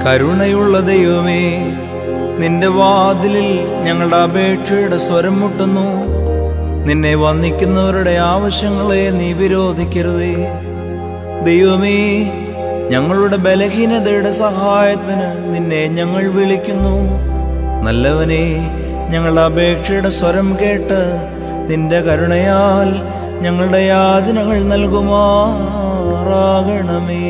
കരുണയുള്ള ദൈവമേ നിന്റെ വാതിലിൽ ഞങ്ങളുടെ അപേക്ഷയുടെ സ്വരം മുട്ടുന്നു നിന്നെ വന്ദിക്കുന്നവരുടെ ആവശ്യങ്ങളെ നീ വിരോധിക്കരുതേ ദൈവമേ ഞങ്ങളുടെ ബലഹീനതയുടെ സഹായത്തിന് നിന്നെ ഞങ്ങൾ വിളിക്കുന്നു നല്ലവനെ ഞങ്ങളുടെ അപേക്ഷയുടെ സ്വരം കേട്ട് നിന്റെ കരുണയാൽ ഞങ്ങളുടെ യാതനകൾ നൽകുമാറാകണമേ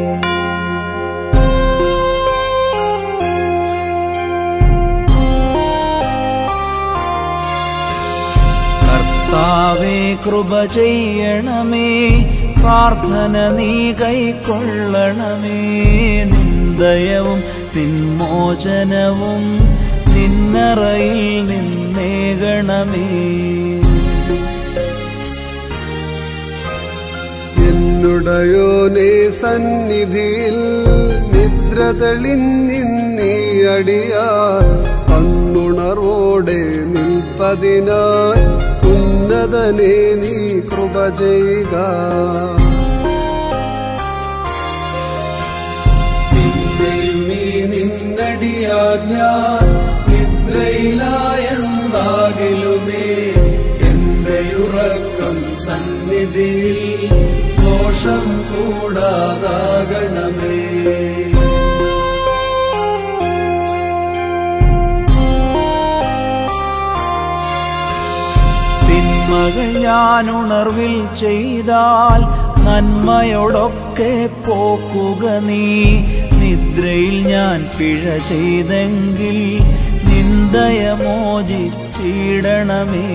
കർത്താവേ കൃപ ചെയ്യണമേ പ്രാർത്ഥന നീ കൈക്കൊള്ളണമേ നിന്ദയവും നിന്മോചനവും നിന്നറയിൽ നിന്നേകണമേ എന്നുടയോനേ സന്നിധിയിൽ നിദ്ര തെളിഞ്ഞിന്നീ അടിയാർ അന്നുണർവോടെ നിൽപ്പതിനായി ഉന്നതനെ നീ കൃപ ചെയ്യുക നിന്നെയുമീ നിന്നടിയാർ ഞാൻ നിദ്രയിലായെന്നാകിലുമേ എന്റെ ഉറക്കം സന്നിധിയിൽ ദോഷം കൂടാതാകണമേ തിന്മകൾ ഞാൻ ഉണർവിൽ ചെയ്താൽ നന്മയോടൊക്കെ പോക്കുക നീ നിദ്രയിൽ ഞാൻ പിഴ ചെയ്തെങ്കിൽ നിന്ദയമോചിച്ചിടണമേ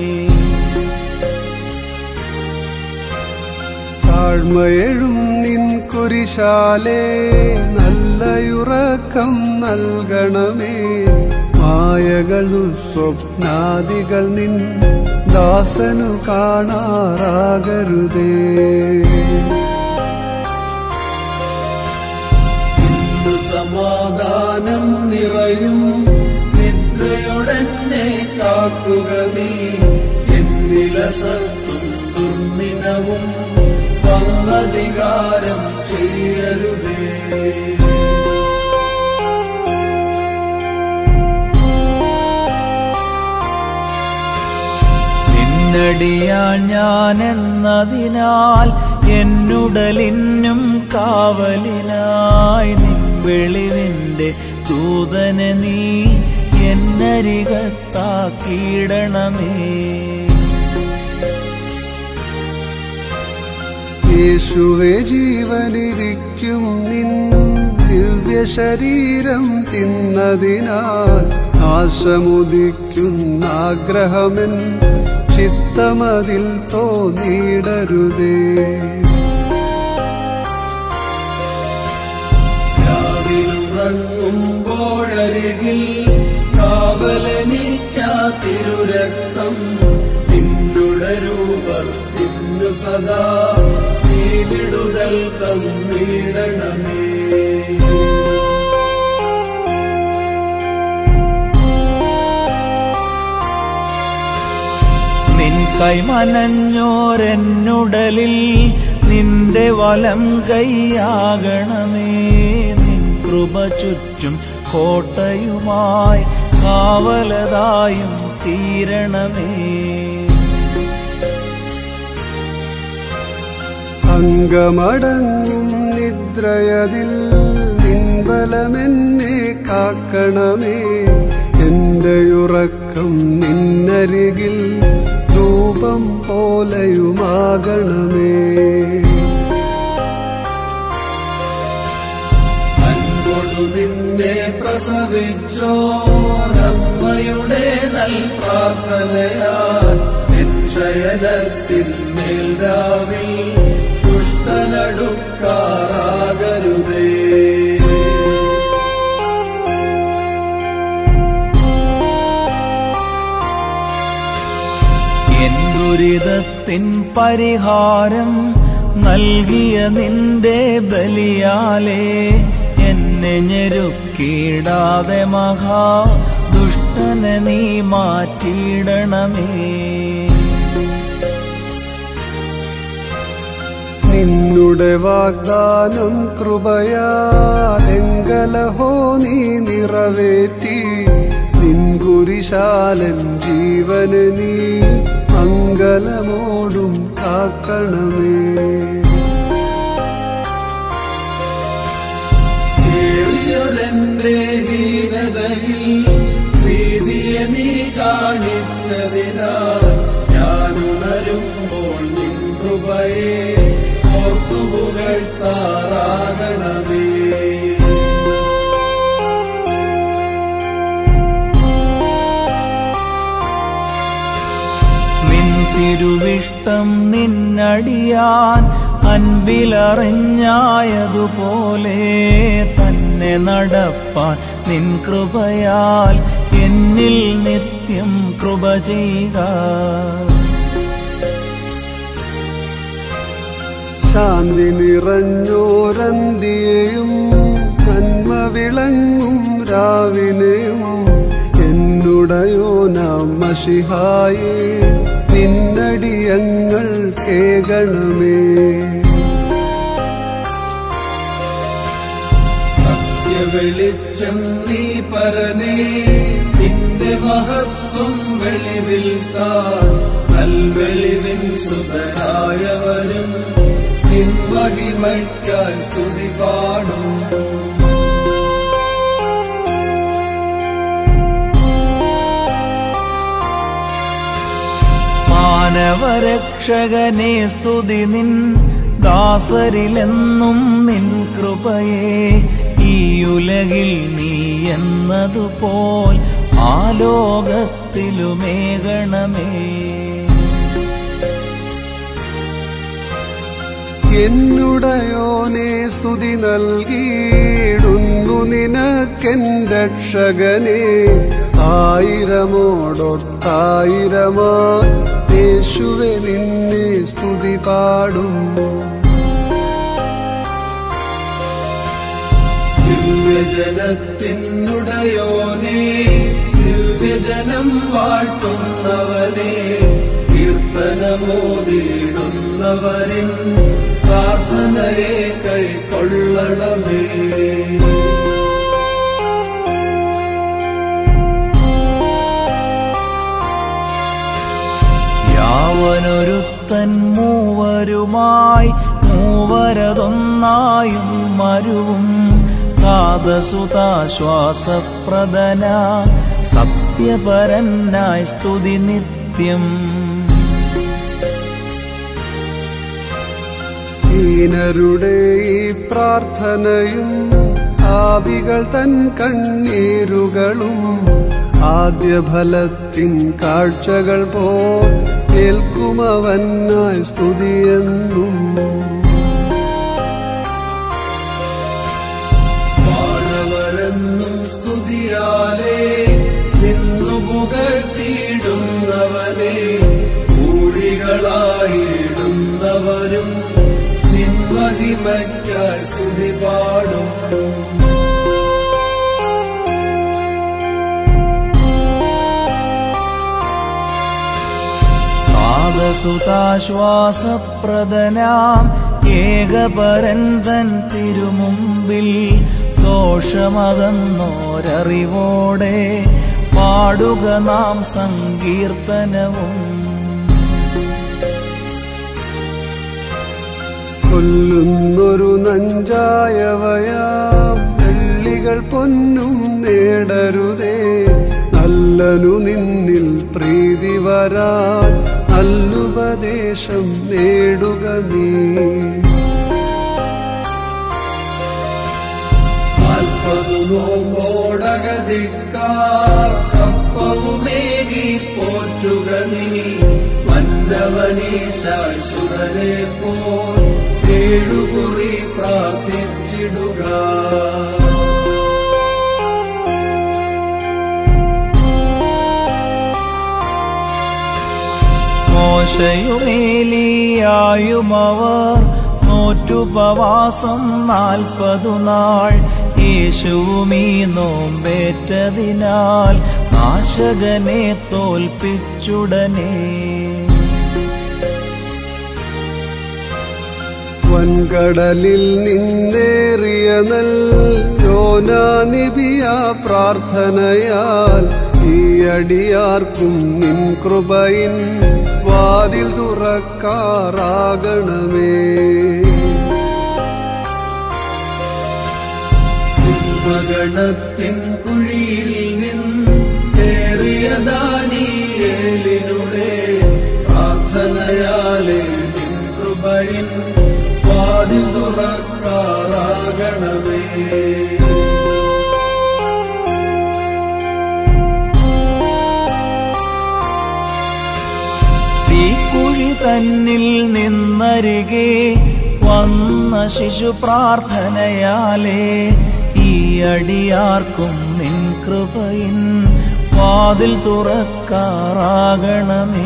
താഴ്മയെഴും നിൻ കുരിശാലേ നല്ലയുറക്കം നൽകണമേ മായകൾ സ്വപ്നാദികൾ നിൻ ദാസനു കാണാറാകരുതേ ഇന്നു സമാധാനം നിറയും നിദ്രയോടെന്നെ കാക്കുക നീ എന്നിലസത്തും ദുർനിനവും വന്നധികാരം ചെയ്യരുതേ നിന്നടിയാൻ ഞാൻ എന്നതിനാൽ എന്നുടലിനും കാവലിനായി നിൻ വെളിവിന്റെ ദൂതനെ നീ എന്നരികത്താക്കിയിടണമേ യേശുവെ ജീവനിരിക്കും നിൻ ദിവ്യ ശരീരം തിന്നതിനാൽ നാശമുദിക്കുന്ന ആഗ്രഹമെൻ ചിത്തമതിൽ തോന്നിയിടരുതേ രാവിലുറങ്ങുമ്പോഴരികിൽ കാവലനിക്കാതിരുരക്തം നിന്നുടെ രൂപത്തിനു സദാ നീ വിടുതൽ തന്നിടണമേ നിൻ കൈമനഞ്ഞോരെന്നുടലിൽ നിന്റെ വലം കൈയാകണമേ നിൻ കൃപ ചുറ്റും കോട്ടയുമായി കാവലതായും തീരണമേ അംഗമടങ്ങും നിദ്രയതിൽ നിൻബലമെന്നെ കാക്കണമേ എന്റെ ഉറക്കം നിന്നരികിൽ രൂപം പോലെയുമാകണമേ അൻപൊടു നിന്നെ പ്രസവിച്ചോരമ്മയുടെ നൽ പ്രാർത്ഥനയാൽ നിക്ഷയനത്തിന്മേൽ രാവിൽ ദുഷ്ടനടുക്കാറാകരുതേ എൻ ദുരിതത്തിൻ പരിഹാരം നൽകിയ നിന്റെ ബലിയാലേ എന്നെ ഞെരുക്കിയിടാതെ മഹാ ദുഷ്ടനെ നീ മാറ്റിയിടണമേ നീ നിന്നുടെ വാഗ്ദാനം കൃപയാലെങ്കലഹോ നീ നിറവേറ്റി നിൻകുരിശാലൻ ജീവന് നീ മംഗലമോടും കാക്കണമേ കേളിയൊരെന്റെ ഹീനതയിൽ പ്രീതിയെ നീ കാണിച്ചതിനാൽ ഞാനുണരുമ്പോൾ നിൻ കൃപയെ ഓർത്തുപുകഴ്ത്താറാകണമേ നിൻ തിരുവിഷ്ടം നിന്നടിയാൻ അൻപിലറിഞ്ഞായതുപോലെ തന്നെ നടപ്പാൻ നിൻ കൃപയാൽ എന്നിൽ നിത്യം കൃപ ചെയ്യുക ശാന്തി നിറഞ്ഞോരന്തിയെയും നന്മ വിളങ്ങും രാവിനെയും എന്നുടയോനാം മഷിഹായേ നിന്നടിയങ്ങൾ കേകണമേ സത്യവെളിച്ചം നീ പരനേ നിന്റെ മഹത്വം വെളിവിൽ താൻ നൽവെളിവിൻ സുതരായവരും നിൻ മഹിമയ്ക്കായി സ്തുതി പാടും മാനവരക്ഷകനെ സ്തുതി നിൻ ദാസരിലെന്നും നിൻ കൃപയെ ഈ ഉലകിൽ നീ എന്നതുപോൽ ആലോകത്തിലുമേകണമേ എന്നുടയോനെ സ്തുതി നൽകിയിടുന്നു നിനക്കെൻ രക്ഷകനെ ആയിരമോടൊത്തായിരമായി യേശുവെ നിന്നെ സ്തുതി പാടും ദിവ്യജനത്തിനുടയോനേ ദിവ്യജനം വാഴ്ത്തുന്നവനെ കീർത്തനമോദിടുന്നവരിൻ പ്രാർത്ഥനയെ കൈക്കൊള്ളണമേ യാവനൊരുത്തൻ മൂവരുമായി മൂവരതൊന്നായും മരുവും കാതസുതാശ്വാസപ്രദന സത്യപരനായി സ്തുതി നിത്യം ഹീനരുടെ ഈ പ്രാർത്ഥനയും ആവികൾ തൻ കണ്ണീരുകളും ആദ്യഫലത്തിൻ കാഴ്ചകൾ പോൽ കേൾക്കുമവനായി സ്തുതിയെന്നും വാഴവരെന്നും സ്തുതിയാലേ നിന്നു പുകഴ്ത്തിയിടുന്നവനെ ൂഴികളായിടുന്നവരും നിൻമഹിമയ്ക്കായി സ്തുതി പാടും പാദസുതാശ്വാസപ്രദനാം ഏകപരൻ തൻ തിരുമുമ്പിൽ ദോഷമകന്നോരറിവോടെ പാടുക നാം സങ്കീർത്തനവും കൊല്ലുന്നൊരു നഞ്ചായവയാം വെള്ളികൾ പൊന്നും നേടരുതേ നല്ലനു നിന്നിൽ പ്രീതി വരാൻ നല്ലുപദേശം നേടുക നീ നാൽപ്പതു നോമ്പോടകതിക്കാർ കപ്പവുമേകി പോറ്റുക നീ മന്നവനീശാശ്വരനെ പോൽ ഏഴുകുറി പ്രാർത്ഥിച്ചിടുക മോശയുമേലിയായുമവർ നോറ്റുപവാസം നാൽപ്പതു നാൾ യേശുവുമീ നോമ്പേറ്റതിനാൽ നാശകനെ തോൽപ്പിച്ചുടനെ വൻകടലിൽ നിന്നേറിയ നൽ യോനാനിബിയ പ്രാർത്ഥനയാൽ ഈ അടിയാർക്കും നിൻ കൃപയിൻ വാതിൽ തുറക്കാറാകണമേ സിംഹഗണത്തിൻ കുഴിയിൽ നിന്നേറിയ ദാനിയേലിനുടെ പ്രാർത്ഥനയാലെ നിൻ കൃപയിൻ വാതിൽ തുറക്കാറാകണമേ തീക്കുഴി തന്നിൽ നിന്നരികെ വന്ന ശിശു പ്രാർത്ഥനയാലേ ഈ അടിയാർക്കും നിൻ കൃപയിൻ വാതിൽ തുറക്കാറാകണമേ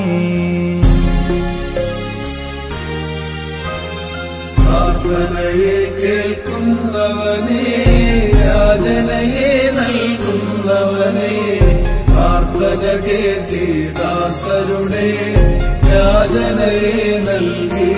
പ്രാർത്ഥനയെ കേൾക്കുന്നവനെ യാചനയെ നൽകുന്നവനെ പ്രാർത്ഥന കേട്ടി ദാസരുടെ യാചനയെ നൽകി